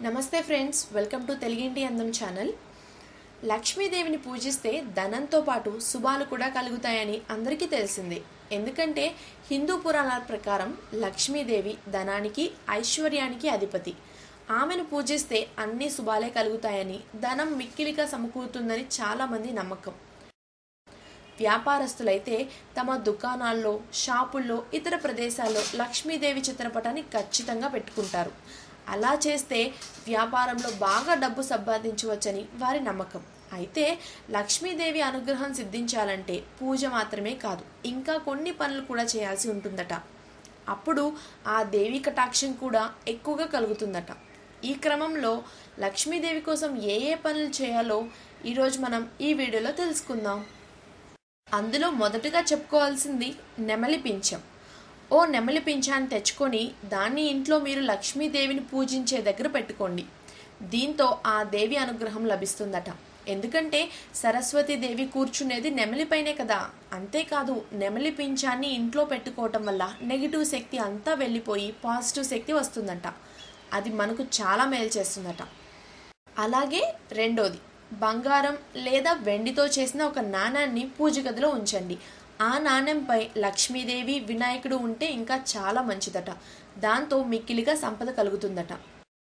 నమస్తే friends welcome to తెలుగింటి అందం ఛానల్ లక్ష్మీదేవిని పూజిస్తే ధనంతో పాటు శుభాలు కూడా కలుగుతాయని అందరికీ తెలిసిందే ఎందుకంటే హిందూ పురాణాల ప్రకారం లక్ష్మీదేవి ధనానికి ఐశ్వర్యానికి అధిపతి ఆమెను పూజిస్తే అన్ని శుభాలే కలుగుతాయని ధనం మిక్కిలిగా సమకూరుతుందని చాలామంది నమ్మకం వ్యాపారస్తులైతే తమ దుకాణాల్లో షాపుల్లో ఇతర ప్రదేశాల్లో లక్ష్మీదేవి చిత్రపటాన్ని ఖచ్చితంగా పెట్టుకుంటారు అలా చేస్తే వ్యాపారంలో బాగా డబ్బు సంపాదించవచ్చని వారి నమ్మకం అయితే లక్ష్మీదేవి అనుగ్రహం సిద్ధించాలంటే పూజ మాత్రమే కాదు ఇంకా కొన్ని పనులు కూడా చేయాల్సి ఉంటుందట అప్పుడు ఆ దేవి కటాక్షం కూడా ఎక్కువగా కలుగుతుందట ఈ క్రమంలో లక్ష్మీదేవి కోసం ఏ ఏ పనులు చేయాలో ఈరోజు మనం ఈ వీడియోలో తెలుసుకుందాం అందులో మొదటగా చెప్పుకోవాల్సింది నెమలి పింఛం ఓ నెమలి పింఛాన్ని తెచ్చుకొని దాన్ని ఇంట్లో మీరు లక్ష్మీదేవిని పూజించే దగ్గర పెట్టుకోండి దీంతో ఆ దేవి అనుగ్రహం లభిస్తుందట ఎందుకంటే సరస్వతి దేవి కూర్చునేది నెమలిపైనే కదా అంతేకాదు నెమలి పింఛాన్ని ఇంట్లో పెట్టుకోవటం వల్ల నెగిటివ్ శక్తి అంతా వెళ్ళిపోయి పాజిటివ్ శక్తి వస్తుందట అది మనకు చాలా మేలు చేస్తుందట అలాగే రెండోది బంగారం లేదా వెండితో చేసిన ఒక నాణాన్ని పూజ గదిలో ఉంచండి ఆ నాణ్యంపై లక్ష్మీదేవి వినాయకుడు ఉంటే ఇంకా చాలా మంచిదట దాంతో మిక్కిలిగా సంపద కలుగుతుందట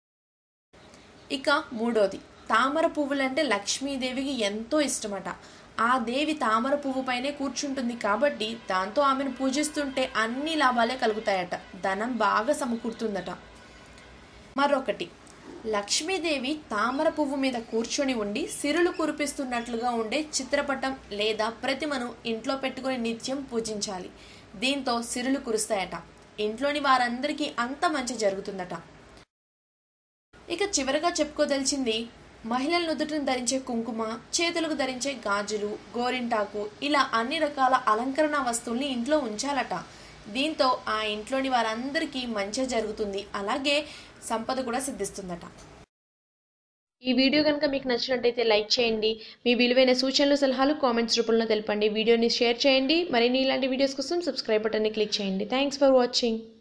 ఇక మూడోది తామర పువ్వులంటే లక్ష్మీదేవికి ఎంతో ఇష్టమట ఆ దేవి తామర పువ్వు పైనే కూర్చుంటుంది కాబట్టి దాంతో ఆమెను పూజిస్తుంటే అన్ని లాభాలే కలుగుతాయట ధనం బాగా సమకూరుతుందట మరొకటి లక్ష్మీదేవి తామర పువ్వు మీద కూర్చొని ఉండి సిరులు కురిపిస్తున్నట్లుగా ఉండే చిత్రపటం లేదా ప్రతిమను ఇంట్లో పెట్టుకొని నిత్యం పూజించాలి దీంతో సిరులు కురుస్తాయట ఇంట్లోని వారందరికీ అంత మంచి జరుగుతుందట ఇక చివరగా చెప్పుకోదలిచింది మహిళల నుదుటిని ధరించే కుంకుమ చేతులకు ధరించే గాజులు గోరింటాకు ఇలా అన్ని రకాల అలంకరణ వస్తువుల్ని ఇంట్లో ఉంచాలట దీంతో ఆ ఇంట్లోని వారందరికీ మంచి జరుగుతుంది అలాగే సంపద కూడా సిద్ధిస్తుందట ఈ వీడియో కనుక మీకు నచ్చినట్టయితే లైక్ చేయండి మీ విలువైన సూచనలు సలహాలు కామెంట్స్ రూపంలో తెలపండి వీడియోని షేర్ చేయండి మరిన్ని ఇలాంటి వీడియోస్ కోసం సబ్స్క్రైబ్ బటన్ని క్లిక్ చేయండి థ్యాంక్స్ ఫర్ వాచింగ్